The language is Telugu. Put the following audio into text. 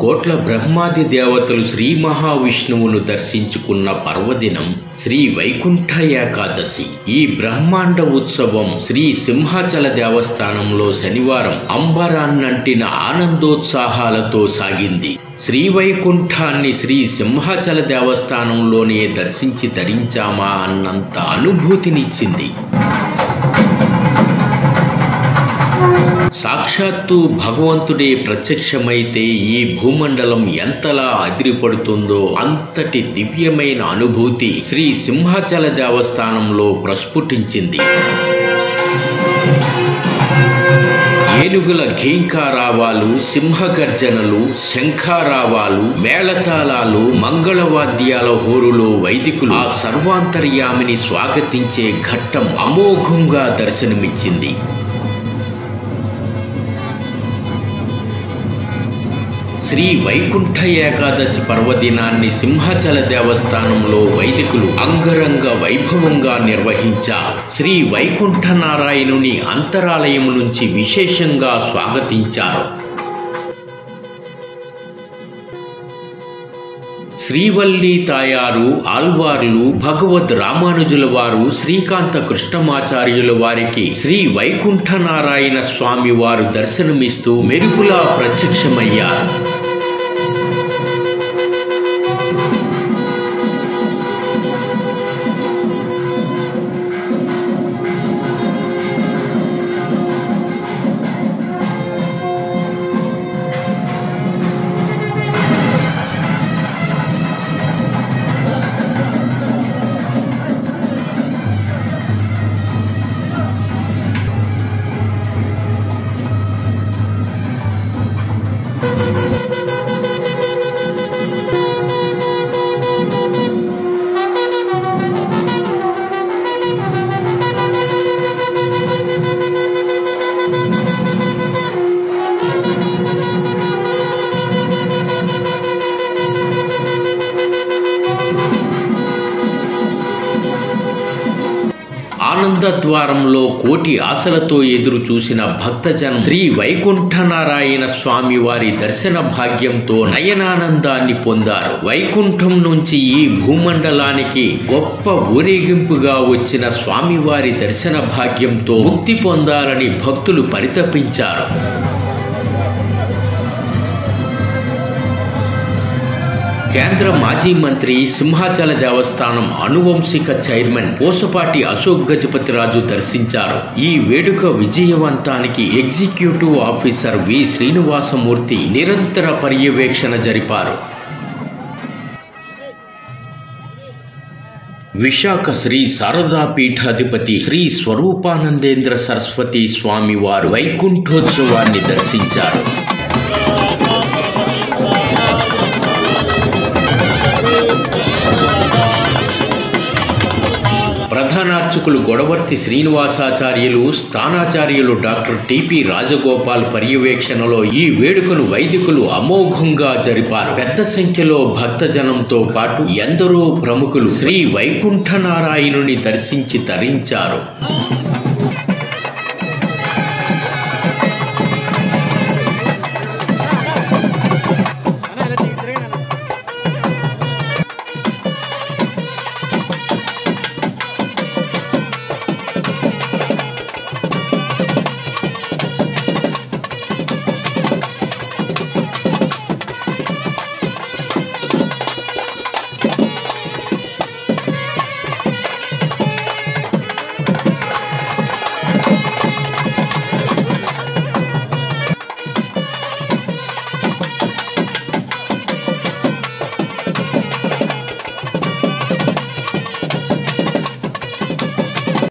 కోట్ల బ్రహ్మాది దేవతలు శ్రీ మహావిష్ణువును దర్శించుకున్న పర్వదినం శ్రీ వైకుంఠ ఏకాదశి ఈ బ్రహ్మాండ ఉత్సవం శ్రీ సింహాచల దేవస్థానంలో శనివారం అంబరాన్నంటిన ఆనందోత్సాహాలతో సాగింది శ్రీ వైకుంఠాన్ని శ్రీ సింహాచల దేవస్థానంలోనే దర్శించి ధరించామా అన్నంత అనుభూతినిచ్చింది సాక్షాత్తు భగవంతుడే ప్రత్యక్షమైతే ఈ భూమండలం ఎంతలా అదిరిపడుతుందో అంతటి దివ్యమైన అనుభూతి శ్రీ సింహాచల దేవస్థానంలో ప్రస్ఫుటించింది ఏనుగుల ఘీంకారావాలు సింహగర్జనలు శంఖారావాలు మేళతాళాలు మంగళవాద్యాల హోరులో వైదికులు ఆ సర్వాంతర్యామిని స్వాగతించే ఘట్టం అమోఘంగా దర్శనమిచ్చింది శ్రీ వైకుంఠ ఏకాదశి పర్వదినాన్ని సింహాచల దేవస్థానంలో వైదికులు అంగరంగ వైభవంగా నిర్వహించారు శ్రీ వైకుంఠ నారాయణుని అంతరాలయం నుంచి విశేషంగా స్వాగతించారు శ్రీవల్లి తాయారు ఆల్వార్లు భగవద్ రామానుజుల వారు శ్రీకాంత కృష్ణమాచార్యుల వారికి శ్రీ వైకుంఠ నారాయణ స్వామి వారు దర్శనమిస్తూ మెరుపులా ప్రత్యక్షమయ్యారు ఆనంద ద్వారంలో కోటి ఆశలతో ఎదురు చూసిన భక్తజనం శ్రీ వైకుంఠనారాయణ స్వామి వారి దర్శన భాగ్యంతో నయనానందాన్ని పొందారు వైకుంఠం నుంచి ఈ భూమండలానికి గొప్ప ఊరేగింపుగా వచ్చిన స్వామివారి దర్శన భాగ్యంతో ముక్తి పొందాలని భక్తులు పరితపించారు కేంద్ర మాజీ మంత్రి సింహాచల దేవస్థానం అనువంశిక చైర్మన్ పోసపాటి అశోక్ గజపతిరాజు దర్శించారు ఈ వేడుక విజయవంతానికి ఎగ్జిక్యూటివ్ ఆఫీసర్ వి శ్రీనివాసమూర్తి నిరంతర పర్యవేక్షణ జరిపారు విశాఖ శ్రీ శారదా పీఠాధిపతి శ్రీ స్వరూపానందేంద్ర సరస్వతి స్వామి వారు వైకుంఠోత్సవాన్ని దర్శించారు ప్రధానార్చకులు గొడవర్తి శ్రీనివాసాచార్యులు స్థానాచార్యులు డాక్టర్ టిపి రాజగోపాల్ పర్యవేక్షణలో ఈ వేడుకను వైదికులు అమోఘంగా జరిపారు పెద్ద సంఖ్యలో భక్తజనంతో పాటు ఎందరో ప్రముఖులు శ్రీ వైకుంఠనారాయణుని దర్శించి తరించారు